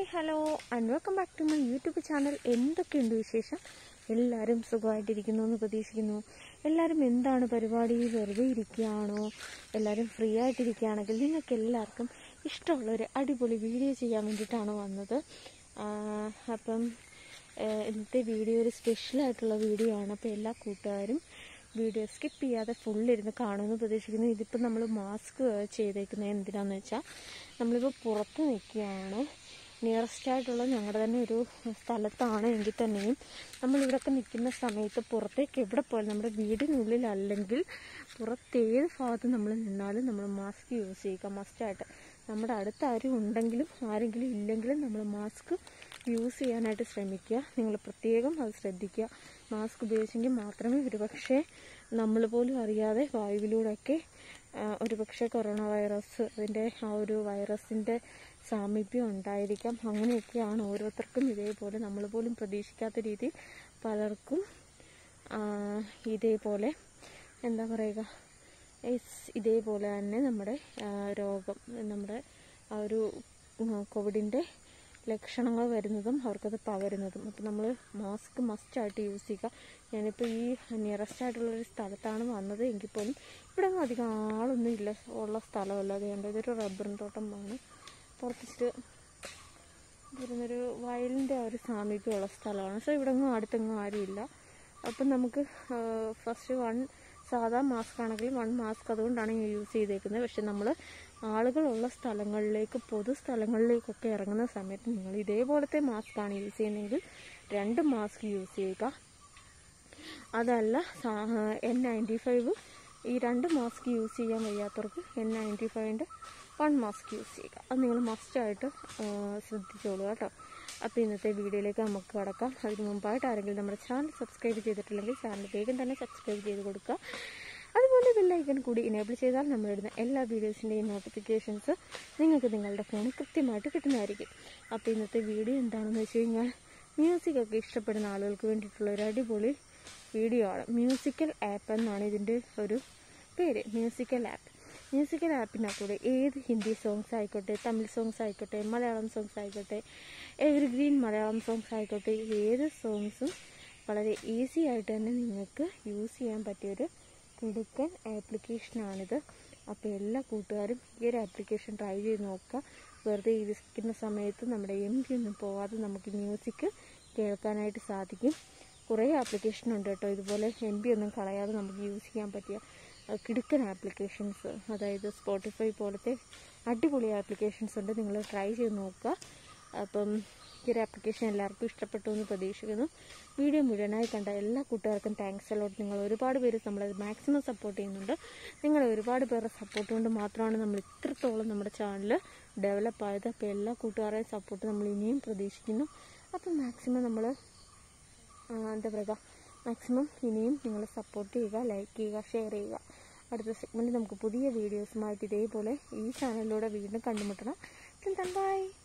hello and welcome back to my YouTube channel എന്തൊക്കെയുണ്ട് വിശേഷം എല്ലാവരും സുഖമായിട്ടിരിക്കുന്നു എന്ന് പ്രതീക്ഷിക്കുന്നു എല്ലാവരും എന്താണ് പരിപാടി വെറുതെ ഇരിക്കുകയാണോ എല്ലാവരും ഫ്രീ ആയിട്ടിരിക്കുകയാണെങ്കിൽ നിങ്ങൾക്ക് എല്ലാവർക്കും ഇഷ്ടമുള്ള ഒരു അടിപൊളി വീഡിയോ ചെയ്യാൻ വേണ്ടിയിട്ടാണ് വന്നത് ആ, അപ്പം ഏഹ്, ഇന്നത്തെ വീഡിയോ ഒരു സ്പെഷ്യലായിട്ടുള്ള വീഡിയോ ആണ് അപ്പോൾ എല്ലാ കൂട്ടുകാരും വീഡിയോ സ്കിപ്പ് ചെയ്യാതെ ഫുള്ളിരുന്ന് കാണുമെന്ന് പ്രതീക്ഷിക്കുന്നു ഇതിപ്പോൾ നമ്മൾ മാസ്ക് ചെയ്തേക്കുന്നത് എന്തിനാന്ന് വെച്ചാൽ നമ്മളിപ്പോൾ പുറത്ത് നിൽക്കുകയാണ് നിയറസ്റ്റ് ആയിട്ടുള്ള ഞങ്ങളുടെ തന്നെ ഒരു സ്ഥലത്താണ് എങ്കിൽ തന്നെയും നമ്മളിവിടെയൊക്കെ നിൽക്കുന്ന സമയത്ത് പുറത്തേക്ക് എവിടെ പോയാലും നമ്മുടെ വീടിനുള്ളിലല്ലെങ്കിൽ പുറത്തേത് ഭാഗത്ത് നമ്മൾ നിന്നാലും നമ്മൾ മാസ്ക് യൂസ് ചെയ്യുക മസ്റ്റായിട്ട് നമ്മുടെ അടുത്ത് ആരും ഉണ്ടെങ്കിലും ആരെങ്കിലും ഇല്ലെങ്കിലും നമ്മൾ മാസ്ക് യൂസ് ചെയ്യാനായിട്ട് ശ്രമിക്കുക നിങ്ങൾ പ്രത്യേകം അത് ശ്രദ്ധിക്കുക മാസ്ക് ഉപയോഗിച്ചെങ്കിൽ മാത്രമേ ഒരുപക്ഷെ നമ്മൾ പോലും അറിയാതെ വായുവിലൂടെയൊക്കെ ആ, ഒരുപക്ഷെ കൊറോണ വൈറസ് അതിൻ്റെ ആ ഒരു വൈറസിൻ്റെ സാമീപ്യം ഉണ്ടായിരിക്കാം അങ്ങനെയൊക്കെയാണ് ഓരോരുത്തർക്കും ഇതേപോലെ നമ്മൾ പോലും പ്രതീക്ഷിക്കാത്ത രീതിയിൽ പലർക്കും ആ, ഇതേപോലെ എന്താ പറയുക ഇസ് ഇതേപോലെ തന്നെ നമ്മുടെ ആ, രോഗം നമ്മുടെ ആ ഒരു കോവിഡിൻ്റെ ലക്ഷണങ്ങൾ വരുന്നതും അവർക്കത് പകരുന്നതും അപ്പോൾ നമ്മൾ മാസ്ക് മസ്റ്റായിട്ട് യൂസ് ചെയ്യുക ഞാനിപ്പോൾ ഈ നിയറസ്റ്റ് ആയിട്ടുള്ളൊരു സ്ഥലത്താണ് വന്നത് എങ്കിൽ പോലും ഇവിടെ ഒന്നും അധികം ആളൊന്നും ഇല്ല ഉള്ള സ്ഥലമല്ല അതുകൊണ്ട് ഇതൊരു റബ്ബറിൻ തോട്ടമാണ് പുറത്തിച്ചിട്ട് വരുന്നൊരു വയലിൻ്റെ ആ ഒരു സാമീപ്യമുള്ള സ്ഥലമാണ് സോ ഇവിടെ ഒന്നും അടുത്തെങ്ങും ആരുമില്ല അപ്പം നമുക്ക് ഫസ്റ്റ് വൺ സാധാ മാസ്ക് ആണെങ്കിൽ വൺ മാസ്ക് അതുകൊണ്ടാണ് ഞാൻ യൂസ് ചെയ്തേക്കുന്നത് പക്ഷെ നമ്മൾ ആളുകളുള്ള സ്ഥലങ്ങളിലേക്ക് പൊതു സ്ഥലങ്ങളിലേക്കൊക്കെ ഇറങ്ങുന്ന സമയത്ത് നിങ്ങൾ ഇതേപോലത്തെ മാസ്ക് ആണ് യൂസ് ചെയ്യുന്നതെങ്കിൽ രണ്ട് മാസ്ക് യൂസ് ചെയ്യുക അതല്ല എൻ നയൻറ്റി ഫൈവ് ഈ രണ്ട് മാസ്ക് യൂസ് ചെയ്യാൻ വയ്യാത്തവർക്ക് എൻ നയൻറ്റി ഫൈവിൻ്റെ വൺ മാസ്ക് യൂസ് ചെയ്യുക അത് നിങ്ങൾ മസ്റ്റായിട്ട് ശ്രദ്ധിച്ചോളൂ കേട്ടോ അപ്പോൾ ഇന്നത്തെ വീഡിയോയിലേക്ക് നമുക്ക് കടക്കാം അതിന് മുമ്പായിട്ട് ആരെങ്കിലും നമ്മുടെ ചാനൽ സബ്സ്ക്രൈബ് ചെയ്തിട്ടില്ലെങ്കിൽ ചാനൽ വേഗം തന്നെ സബ്സ്ക്രൈബ് ചെയ്ത് കൊടുക്കുക അതുപോലെ ബെല്ലൈക്കൺ കൂടി ഇനേബിൾ ചെയ്താൽ നമ്മളിടുന്ന എല്ലാ വീഡിയോസിൻ്റെയും നോട്ടിഫിക്കേഷൻസ് നിങ്ങൾക്ക് നിങ്ങളുടെ ഫോണിൽ കൃത്യമായിട്ട് കിട്ടുന്നതായിരിക്കും അപ്പോൾ ഇന്നത്തെ വീഡിയോ എന്താണെന്ന് വെച്ച് കഴിഞ്ഞാൽ മ്യൂസിക്കൊക്കെ ഇഷ്ടപ്പെടുന്ന ആളുകൾക്ക് വേണ്ടിയിട്ടുള്ള ഒരു അടിപൊളി വീഡിയോ ആണ് മ്യൂസിക്കൽ ആപ്പ് എന്നാണ് ഇതിൻ്റെ ഒരു പേര് മ്യൂസിക്കൽ ആപ്പ് മ്യൂസിക്കൽ ആപ്പിനകത്തൂടെ ഏത് ഹിന്ദി സോങ്സ് ആയിക്കോട്ടെ തമിഴ് സോങ്സ് ആയിക്കോട്ടെ മലയാളം സോങ്സ് ആയിക്കോട്ടെ എവർഗ്രീൻ മലയാളം സോങ്സ് ആയിക്കോട്ടെ ഏത് സോങ്സും വളരെ ഈസി ആയിട്ട് തന്നെ നിങ്ങൾക്ക് യൂസ് ചെയ്യാൻ പറ്റിയൊരു കിടുക്കൻ ആപ്ലിക്കേഷനാണിത് അപ്പോൾ എല്ലാ കൂട്ടുകാരും ഈ ഒരു ആപ്ലിക്കേഷൻ ട്രൈ ചെയ്ത് നോക്കുക വെറുതെ ഇരിക്കുന്ന സമയത്ത് നമ്മുടെ എം പി ഒന്നും പോവാതെ നമുക്ക് മ്യൂസിക് കേൾക്കാനായിട്ട് സാധിക്കും കുറേ ആപ്ലിക്കേഷൻ ഉണ്ട് കേട്ടോ ഇതുപോലെ എം ബി ഒന്നും കളയാതെ നമുക്ക് യൂസ് ചെയ്യാൻ പറ്റിയ അഹ് കിടുക്കൻ ആപ്ലിക്കേഷൻസ് അതായത് സ്പോട്ടിഫൈ പോലത്തെ അടിപൊളി ആപ്ലിക്കേഷൻസ് ഉണ്ട് നിങ്ങൾ ട്രൈ ചെയ്ത് നോക്കുക അപ്പം ഈ ഒരു ആപ്ലിക്കേഷൻ എല്ലാവർക്കും ഇഷ്ടപ്പെട്ടു എന്ന് പ്രതീക്ഷിക്കുന്നു വീഡിയോ മുഴുവനായി കണ്ട എല്ലാ കൂട്ടുകാർക്കും താങ്ക്സ് അലോട്ട് നിങ്ങൾ ഒരുപാട് പേര് നമ്മളത് മാക്സിമം സപ്പോർട്ട് ചെയ്യുന്നുണ്ട് നിങ്ങൾ ഒരുപാട് പേരുടെ സപ്പോർട്ട് കൊണ്ട് മാത്രമാണ് നമ്മൾ ഇത്രത്തോളം നമ്മുടെ ചാനൽ ഡെവലപ്പ് ആയത് അപ്പോൾ എല്ലാ കൂട്ടുകാരെയും സപ്പോർട്ട് നമ്മൾ ഇനിയും പ്രതീക്ഷിക്കുന്നു അപ്പം മാക്സിമം നമ്മൾ എന്താ പറയുക മാക്സിമം ഇനിയും നിങ്ങൾ സപ്പോർട്ട് ചെയ്യുക ലൈക്ക് ചെയ്യുക ഷെയർ ചെയ്യുക അടുത്ത സെഗ്മെൻറ്റ് നമുക്ക് പുതിയ വീഡിയോസുമായിട്ട് ഇതേപോലെ ഈ ചാനലിലൂടെ വീണ്ടും കണ്ടുമുട്ടണം ബൈ